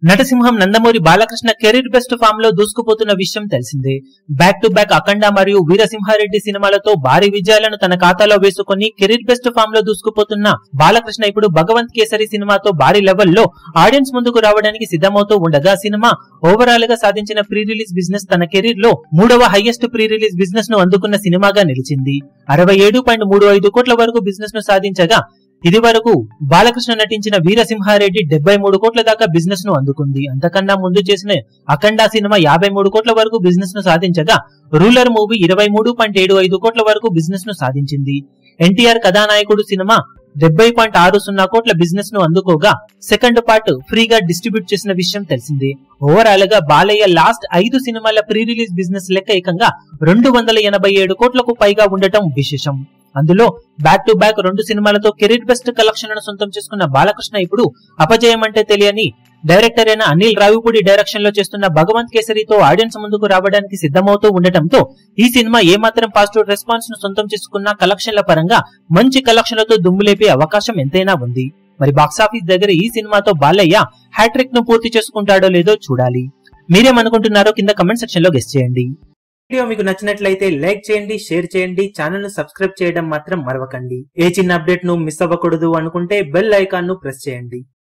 నటసింహం Nandamuri Balakrishna career best form లో దూసుకుపోతున్న విషయం తెలిసిందే బ్యాక్ టు బ్యాక్ అఖండ మరియు వీరసింహారెడ్డి సినిమాలతో భారీ విజయాలను తన ఖాతాలో వేసుకుని కెరీర్ బెస్ట్ ఫామ్ లో దూసుకుపోతున్న బాలకృష్ణ ఇప్పుడు భగవంత్ కేసరి సినిమాతో భారీ లెవెల్లో ఆడియన్స్ ముందుకు రావడానికి సిద్ధమవుతూ ఉండగా సినిమా ఓవరాల్ గా సాధించిన ప్రీ రిలీజ్ బిజినెస్ తన కెరీర్ లో మూడవ హైయెస్ట్ ప్రీ రిలీజ్ బిజినెస్ ను అందుకున్న సినిమాగా నిలిచింది అరవై ఏడు పాయింట్ మూడు ఐదు కోట్ల వరకు బిజినెస్ ను సాధించగా ఇది వరకు బాలకృష్ణ నటించిన వీరసింహారెడ్డి డెబ్బై మూడు కోట్ల దాకా బిజినెస్ ను అందుకుంది అంతకన్నా ముందు చేసిన అఖండ సినిమా యాభై మూడు కోట్ల వరకు బిజినెస్ ను సాధించగా రూలర్ మూవీ ఇరవై మూడు పాయింట్ ఏడు ఐదు కోట్ల వరకు బిజినెస్ ను సాధించింది ఎన్టీఆర్ కథానాయకుడు సినిమా డెబ్బై పాయింట్ ఆరు సున్నా కోట్ల బిజినెస్ ను అందుకోగా సెకండ్ పార్ట్ ఫ్రీగా డిస్ట్రిబ్యూట్ చేసిన విషయం తెలిసిందే ఓవరాల్ గా బాలయ్య లాస్ట్ ఐదు సినిమాల ప్రీ రిలీజ్ బిజినెస్ లెక్క ఏకంగా రెండు వందల ఎనభై ఏడు కోట్లకు పైగా ఉండటం విశేషం అందులో బ్యాక్ టు బ్యాక్ రెండు సినిమాలతో కెరీర్ బెస్ట్ కలెక్షన్లను సొంతం చేసుకున్న బాలకృష్ణ ఇప్పుడు అపజయం అంటే తెలియని డైరెక్టర్ అయిన అనిల్ రావిపూడి డైరెక్షన్ లో చేస్తున్న భగవంత్ కేసరితో ఆడియన్స్ ముందుకు రావడానికి సిద్ధమవుతూ ఉండటంతో ఈ సినిమా ఏమాత్రం పాజిటివ్ రెస్పాన్స్ ను సొంతం చేసుకున్న కలెక్షన్ల పరంగా మంచి కలెక్షన్లతో దుమ్ములేపే అవకాశం ఎంతైనా ఉంది మరి బాక్సాఫీస్ దగ్గర ఈ సినిమాతో బాలయ్య హ్యాట్రిక్ ను పూర్తి చేసుకుంటాడో లేదో చూడాలి మీరేమనుకుంటున్నారో కింద కమెంట్ సెక్షన్ లో గెస్ట్ చేయండి వీడియో మీకు నచ్చినట్లయితే లైక్ చేయండి షేర్ చేయండి ఛానల్ ను సబ్స్క్రైబ్ చేయడం మాత్రం మరవకండి ఏ చిన్న అప్డేట్ ను మిస్ అవ్వకూడదు అనుకుంటే బెల్ ఐకాన్ ను ప్రెస్ చేయండి